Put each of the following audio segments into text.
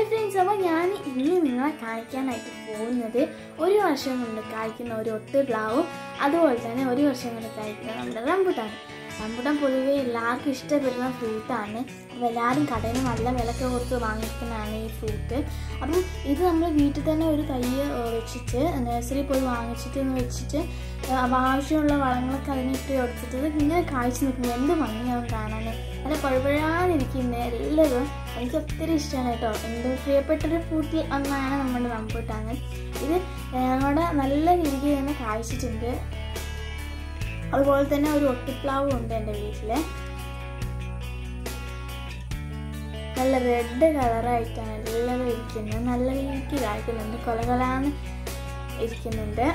hi friends അപ്പോൾ ഞാൻ ഇന്ന് നിങ്ങളെ കാണിക്കാനായിട്ട് പോകുന്നത് ഒരു വർഷം കൊണ്ട് കായ്ക്കുന്ന ഒരു ഒട്ട് പ്ലാവും അതുപോലെ തന്നെ ഒരു വർഷം കൊണ്ട് കായ്ക്കുന്ന നമ്മുടെ റംബുട്ടാണ് റംബുട്ടാൻ പൊതുവേ എല്ലാവർക്കും ഇഷ്ടപ്പെടുന്ന ഫ്രൂട്ടാണ് അപ്പോൾ എല്ലാവരും കടയിൽ നിന്ന് നല്ല വിലക്ക് കൊടുത്ത് വാങ്ങിക്കുന്നതാണ് ഈ ഫ്രൂട്ട് അപ്പം ഇത് നമ്മൾ വീട്ടിൽ തന്നെ ഒരു തൈ ഏഹ്, വെച്ചിട്ട് നഴ്സറി പോയി വാങ്ങിച്ചിട്ട് ഒന്ന് വെച്ചിട്ട് ഏഹ്, അപ്പോൾ ആവശ്യമുള്ള വളങ്ങളൊക്കെ അതിനിട്ട് കൊടുത്തിട്ട് ഇത് ഇങ്ങനെ കാഴ്ച നിൽക്കുന്നത് എന്ത് ഭംഗിയാവും കാണാൻ നല്ല പഴുപഴാന്നിരിക്കുന്ന എല്ലാവരും എനിക്ക് ഒത്തിരി ഇഷ്ടമാണ് കേട്ടോ എൻ്റെ പ്രിയപ്പെട്ടൊരു ഫ്രൂട്ടിൽ ഒന്നാണ് നമ്മുടെ റംബൂട്ടാണ് ഇത് ഞങ്ങളുടെ നല്ല രീതിക്ക് തന്നെ കായ്ച്ചിട്ടുണ്ട് അതുപോലെ തന്നെ ഒരു ഒട്ടിപ്ലാവും ഉണ്ട് എൻ്റെ വീട്ടിൽ നല്ല റെഡ് കളറായിട്ടാണ് എല്ലാവരും ഇരിക്കുന്നത് നല്ല രീതിക്ക് കായ്ക്കുന്നുണ്ട് കൊലകൊലാന്ന് ഇരിക്കുന്നുണ്ട്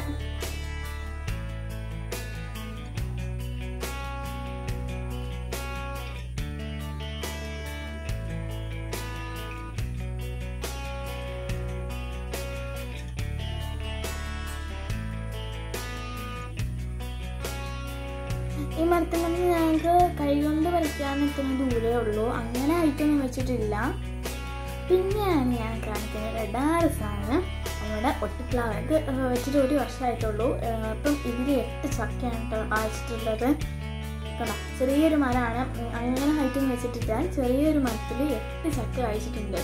ഈ മരത്തിൽ നിന്ന് ഞങ്ങൾക്ക് കൈകൊണ്ട് വലിക്കാൻ നിൽക്കുന്ന ദൂരേ ഉള്ളൂ അങ്ങനെ ഐറ്റൊന്നും വെച്ചിട്ടില്ല പിന്നെയാണ് ഞാൻ കാണിക്കുന്നത് റെഡാറ് സാധനം നമ്മുടെ ഒട്ടിപ്ലാവ് ഇത് വെച്ചിട്ട് ഒരു വർഷമായിട്ടുള്ളൂ ഏഹ് അപ്പം ഇതിൽ എട്ട് ചക്കയാണ് കേട്ടോ കാഴ്ചിട്ടുള്ളത് കണ്ടോ ചെറിയൊരു മരമാണ് ഉം, അങ്ങനെ ഹൈറ്റൊന്നും വെച്ചിട്ടില്ല ചെറിയൊരു മരത്തിൽ എട്ട് ചക്ക കഴിച്ചിട്ടുണ്ട്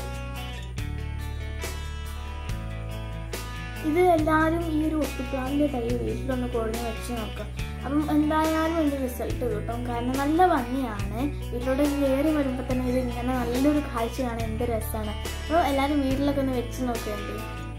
ഇത് എല്ലാവരും ഈ ഒരു ഒട്ടിപ്ലാവിൻ്റെ തൈ വീട്ടിലൊന്ന് കുഴഞ്ഞ് വെച്ച് നോക്കാം അപ്പം എന്തായാലും അതിൻ്റെ റിസൾട്ട് കിട്ടും കാരണം നല്ല ഭംഗിയാണ് വീട്ടിലോട്ട് കയറി വരുമ്പോൾ തന്നെ ഇത് ഇങ്ങനെ നല്ലൊരു കാഴ്ചയാണ് എന്ത് രസമാണ് അപ്പോൾ എല്ലാവരും വീട്ടിലൊക്കെ ഒന്ന് വെച്ച് നോക്കേണ്ടി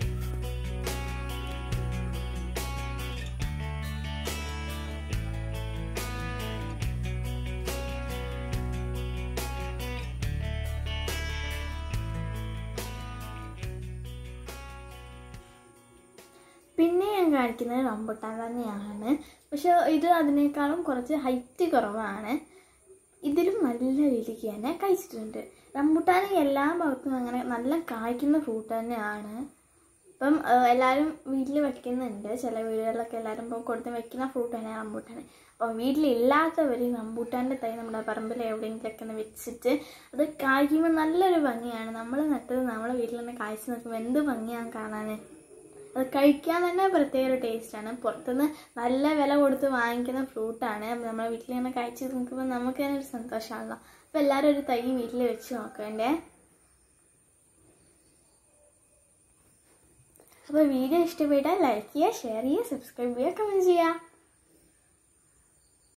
പിന്നെ ഞാൻ കാണിക്കുന്നത് റംബുട്ടാൻ തന്നെയാണ് പക്ഷെ ഇത് അതിനേക്കാളും കുറച്ച് ഹൈറ്റ് കുറവാണ് ഇതിലും നല്ല രീതിക്ക് തന്നെ കഴിച്ചിട്ടുണ്ട് റംബുട്ടാൻ എല്ലാ ഭാഗത്തും അങ്ങനെ നല്ല കായ്ക്കുന്ന ഫ്രൂട്ട് തന്നെയാണ് ഇപ്പം ഏഹ്, എല്ലാവരും വീട്ടിൽ വെക്കുന്നുണ്ട് ചില വീടുകളിലൊക്കെ എല്ലാവരും ഇപ്പോൾ കൊടുത്ത് വെക്കുന്ന ഫ്രൂട്ട് തന്നെയാണ് റംബൂട്ടാൻ അപ്പം വീട്ടിലില്ലാത്തവർ റംബൂട്ടാൻ്റെ തൈ നമ്മുടെ പറമ്പിൽ എവിടെയെങ്കിലുമൊക്കെ ഒന്ന് വെച്ചിട്ട് അത് കായ്ക്കുമ്പോൾ നല്ലൊരു ഭംഗിയാണ് നമ്മൾ നട്ടത് നമ്മളെ വീട്ടിൽ നിന്ന് കായ്ച്ചു നിൽക്കുമ്പോൾ എന്ത് ഭംഗിയാണ് കാണാൻ അത് കഴിക്കാൻ തന്നെ പ്രത്യേക ഒരു ടേസ്റ്റാണ് പുറത്തുനിന്ന് നല്ല വില കൊടുത്ത് വാങ്ങിക്കുന്ന ഫ്രൂട്ടാണ് അപ്പോൾ നമ്മുടെ വീട്ടിൽ ഇങ്ങനെ കഴിച്ച് നിൽക്കുമ്പോൾ നമുക്ക് തന്നെ ഒരു സന്തോഷമാണല്ലോ അപ്പോൾ എല്ലാവരും ഒരു തൈ വീട്ടിൽ വെച്ച് നോക്കണ്ടേ അപ്പോൾ വീഡിയോ ഇഷ്ടപ്പെട്ടാൽ ലൈക്ക് ചെയ്യുക ഷെയർ ചെയ്യുക സബ്സ്ക്രൈബ് ചെയ്യുക കമൻറ്റ് ചെയ്യുക